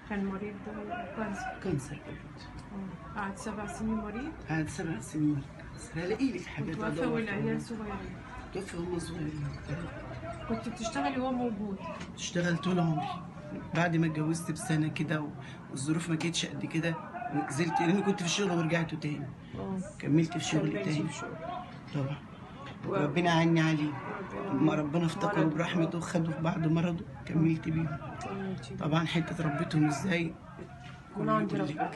كان مريض كانسر كانسر كبد آه. قعد سبع سنين مريض قعد سبع سنين مريض كانسر هلاقي لك حاجات وتوفى أدور والعيال فيها. صغيرين توفى وهم صغيرين كنت بتشتغلي وهو موجود اشتغلت طول عمري بعد ما اتجوزت بسنه كده و- والظروف ما كانتش قد كده نزلت لان كنت في الشغل ورجعت تاني اه كملت في شغل كملتي تاني في شغل. طبعا و- ربنا عني عليه ربنا- ما ربنا افتكره مرض. برحمته وخده في بعد مرضه كملت بيهم كملتي. طبعا حته ربيتهم ازاي من عند كل- ربك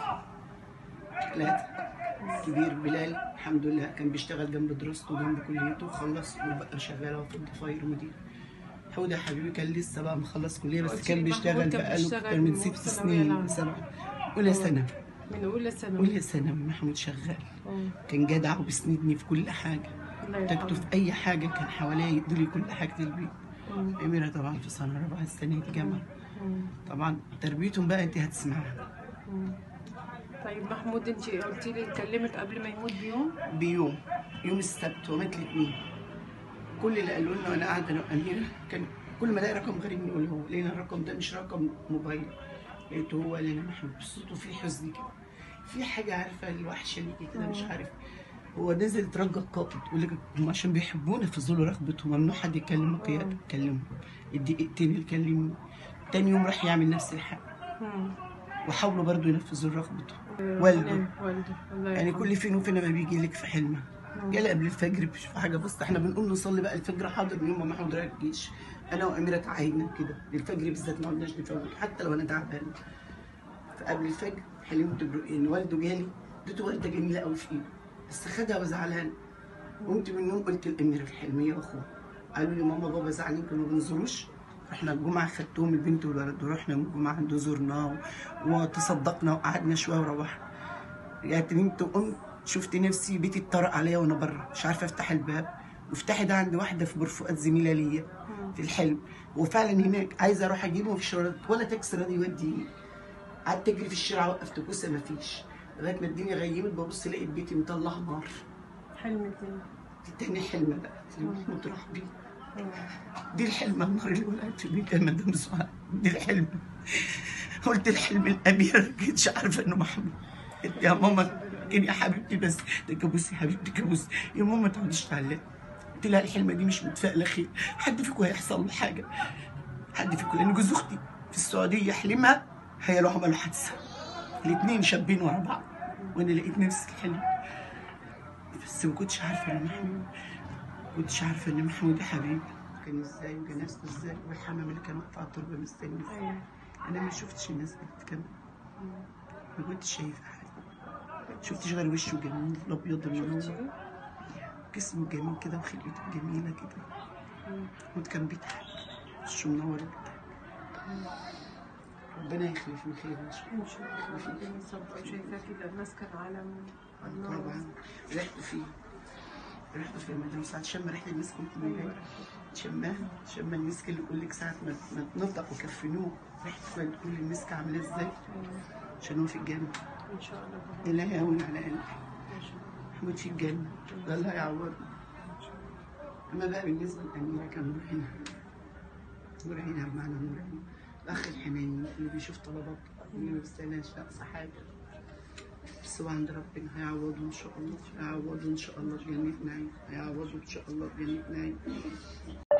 ثلاثة كبير بلال الحمد لله كان بيشتغل جنب دراسته وجنب كليته وخلص وبقى شغال اهو في الضفاير مدير حوده حبيبي كان لسه بقى مخلص كليه بس قلت كان لي بيشتغل محمود كان بقاله بيشتغل اكتر من وهو ست في ثانوية سنين العامة. سبعة اولى سنه من اولى ثانوي اولى سنه محمود شغال اه كان جدع وبيسندني في كل حاجه الله احتجته يرحمه في اي حاجه كان حواليا يقضي كل حاجه البيت مم. اميره طبعا في سنه رابعه السنه دي جامعه مم. طبعا تربيتهم بقى انت هتسمعها مم. طيب محمود انت قلتي لي اتكلمت قبل ما يموت بيوم بيوم يوم السبت ومات الاثنين كل اللي قالوا لنا وانا قاعده انا واميره كان كل ما الاقي رقم غريب نقول هو لقينا الرقم ده مش رقم موبايل لقيته هو لنا محمود بصوته فيه حزن كده في حاجه عارفه الوحشه ليكي كده مش عارف هو نزل ترجى القائد يقول لك هم عشان بيحبونا فضلوا رغبتهم ممنوع حد يكلم القياده يكلمهم الدقيقتين اللي كلمني تاني يوم راح يعمل نفس الحاجه مم. وحاولوا برضه ينفذوا رغبته والده. نعم، والده الله يعني يرحمه. كل فين وفين ما بيجي لك في حلمه مم. جالي قبل الفجر بشوف حاجه بص احنا بنقوم نصلي بقى الفجر حاضر من يوم ما محمود رايح الجيش انا واميره تعايدنا كده الفجر بالذات ما قلناش نفوت حتى لو انا تعبان فقبل الفجر حلمت برؤيا والده جالي اديته ورده جميله قوي في ايده بس خدها وزعلان قمت من النوم قلت لاميره في الحلم هي واخوها قالوا لي ماما بابا زعلانين كانوا ما بينزلوش رحنا الجمعه خدتهم البنت والولد ورحنا من الجمعه عنده زرناه وتصدقنا وقعدنا شويه وروحنا رجعت نمت وقمت شفت نفسي بيتي اتطرق عليا وانا بره مش عارفه افتح الباب وافتحي ده عند واحده في برفقات زميله ليا في الحلم وفعلا هناك عايزه اروح اجيبه مفيش ولا ولا تاكسي راضي يوديني قعدت اجري في الشارع وقفت كوسه مفيش لغايه ما الدنيا غيمت ببص لقيت بيتي مطلع نار حلم تاني دي تاني حلم بقى اللي محمود راح بيه مم. دي الحلم النار اللي ولعت في بيتي يا مدام سعاد دي الحلم قلت الحلم الاميره ما كنتش عارفه انه محمود قلت يا ماما كان يا حبيبتي بس تكبسي حبيبتي تكبسي يا ماما ما تقعديش تعلقي قلت لها الحلمه دي مش متفائله خير حد فيكم هيحصل له حاجه حد فيكم لان جوز اختي في السعوديه حلمها هي لو عملوا حادثه الاثنين شابين ورا بعض وانا لقيت نفس الحلم بس ما كنتش عارفه ان محمود ما كنتش عارفه ان محمود يا حبيبي كان ازاي وجنازته ازاي والحمام اللي كان واقف على التربه مستني ايوه انا ما شفتش الناس بتتكلم ما كنتش شايفه حاجه شفتش غير وشه جميل الابيض المنور جسمه جميل كده وخلقته جميله كده محمود كان بيضحك وشه منور بيضحك ربنا يخلف من خير ان شاء الله ان شاء الله ربنا يصبر شايفاه كده ماسكه العلم الله طبعا ريحته فيه ريحته في المدام ساعات شم ريحه المسك وانت من جاي شمها شم المسك اللي يقول لك ساعه ما ما تنطق وكفنوه ريحته كانت تقول المسك عامله ازاي عشان هو في الجنه ان شاء الله لا يهون على قلبي ان شاء الله محمود في الجنه ده الله يعوضه اما بقى بالنسبه لاميره كان نور عينها نور عينها بمعنى نور عينها الاخ الحنين اللي بيشوف طلبات اللي ما بيستناش ناقصه حاجه بس هو عند ربنا هيعوضه ان شاء الله هيعوضه ان شاء الله بجنة نعيم هيعوضه ان شاء الله بجنة نعيم